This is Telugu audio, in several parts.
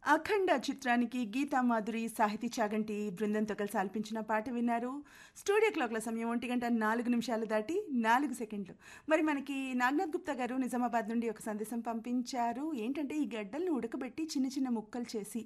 అఖండ చిత్రానికి గీతా మాధురి సాహితీ చాగంటి బృందంతో కలిసి ఆలపించిన పాట విన్నారు స్టూడియో క్లాక్ల సమయం ఒంటి గంట నాలుగు నిమిషాలు దాటి నాలుగు సెకండ్లు మరి మనకి నాగనాథ్ గుప్తా గారు నిజామాబాద్ నుండి ఒక సందేశం పంపించారు ఏంటంటే ఈ గడ్డలను ఉడకబెట్టి చిన్న చిన్న ముక్కలు చేసి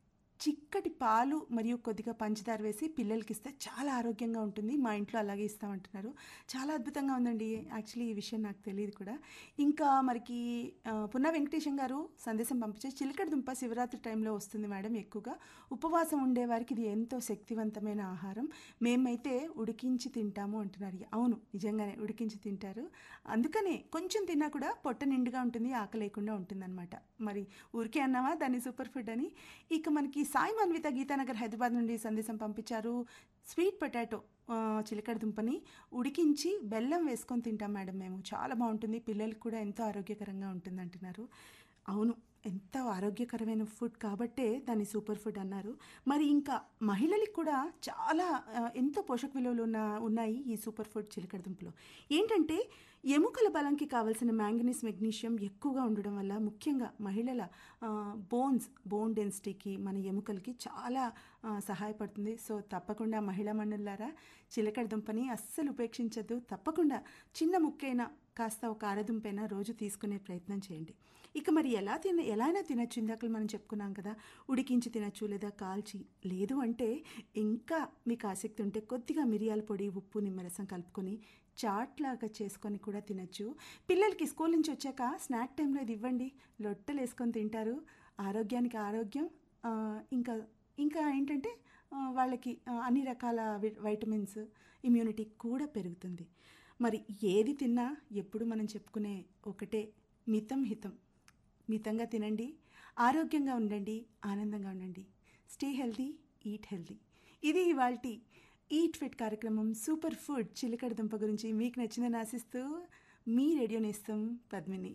చిక్కటి పాలు మరియు కొద్దిగా పంచదార వేసి పిల్లలకి ఇస్తే చాలా ఆరోగ్యంగా ఉంటుంది మా ఇంట్లో అలాగే ఇస్తామంటున్నారు చాలా అద్భుతంగా ఉందండి యాక్చువల్లీ ఈ విషయం నాకు తెలియదు కూడా ఇంకా మనకి ఆ, పున్నా వెంకటేశం గారు సందేశం పంపించారు చిలకడ దుంప శివరాత్రి టైంలో వస్తుంది మేడం ఎక్కువగా ఉపవాసం ఉండేవారికి ఇది ఎంతో శక్తివంతమైన ఆహారం మేమైతే ఉడికించి తింటాము అంటున్నారు అవును నిజంగానే ఉడికించి తింటారు అందుకనే కొంచెం తిన్నా కూడా పొట్ట నిండుగా ఉంటుంది ఆకలి లేకుండా ఉంటుందన్నమాట మరి ఊరికే అన్నావా దాన్ని సూపర్ ఫుడ్ అని ఇక మనకి సాయి మన్విత గీతానగర్ హైదరాబాద్ నుండి సందేశం పంపించారు స్వీట్ పొటాటో ఆ, చిలకడ దుంపని ఉడికించి బెల్లం వేసుకొని తింటాం మేడం మేము చాలా బాగుంటుంది పిల్లలకు కూడా ఎంతో ఆరోగ్యకరంగా ఉంటుంది అంటున్నారు అవును ఎంత ఆరోగ్యకరమైన ఫుడ్ కాబట్టే దాన్ని సూపర్ ఫుడ్ అన్నారు మరి ఇంకా మహిళలకు కూడా చాలా ఆ, ఎంతో పోషక విలువలు ఉన్న ఉన్నాయి ఈ సూపర్ ఫుడ్ చిలకడ దుంపలో ఏంటంటే ఎముకల బలంకి కావాల్సిన మ్యాంగనీస్ మెగ్నీషియం ఎక్కువగా ఉండడం వల్ల ముఖ్యంగా మహిళల బోన్స్ బోన్ డెన్సిటీకి మన ఎముకలకి చాలా ఆ, సహాయపడుతుంది సో తప్పకుండా మహిళా మండలారా చిలకడ దుంపని అస్సలు ఉపేక్షించద్దు తప్పకుండా చిన్న ముక్కైనా కాస్త ఒక అరదుంపైనా రోజు తీసుకునే ప్రయత్నం చేయండి ఇక మరి ఎలా తిన ఎలా అయినా తినచ్చు ఇందాక మనం చెప్పుకున్నాం కదా ఉడికించి తినచ్చు లేదా కాల్చి లేదు అంటే ఇంకా మీకు ఆసక్తి ఉంటే కొద్దిగా మిరియాల పొడి ఉప్పు నిమ్మరసం కలుపుకొని చాట్ లాగా చేసుకొని కూడా తినచ్చు పిల్లలకి స్కూల్ నుంచి వచ్చాక స్నాక్ టైంలో ఇది ఇవ్వండి లొట్టలు వేసుకొని తింటారు ఆరోగ్యానికి ఆరోగ్యం ఆ, ఇంకా ఇంకా ఏంటంటే ఆ, వాళ్ళకి ఆ, అన్ని రకాల వి- వైటమిన్స్ ఇమ్యూనిటీ కూడా పెరుగుతుంది మరి ఏది తిన్నా ఎప్పుడు మనం చెప్పుకునే ఒకటే మితం హితం మితంగా తినండి ఆరోగ్యంగా ఉండండి ఆనందంగా ఉండండి స్టే హెల్దీ ఈట్ హెల్దీ ఇది ఇవాళ ఈట్ ఫిట్ కార్యక్రమం సూపర్ ఫుడ్ చిలకడ దుంప గురించి మీకు నచ్చిందని ఆశిస్తూ మీ రేడియో నేస్తం పద్మిని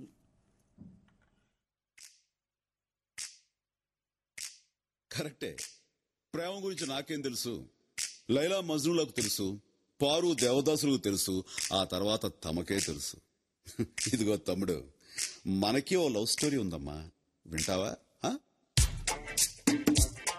కరెక్టే ప్రేమ గురించి నాకేం తెలుసు లైలా మజ్నులకు తెలుసు పారు దేవదాసులకు తెలుసు ఆ తర్వాత తమకే తెలుసు ఇదిగో తమ్ముడు మనకి ఓ లవ్ స్టోరీ ఉందమ్మా వింటావా ఆ?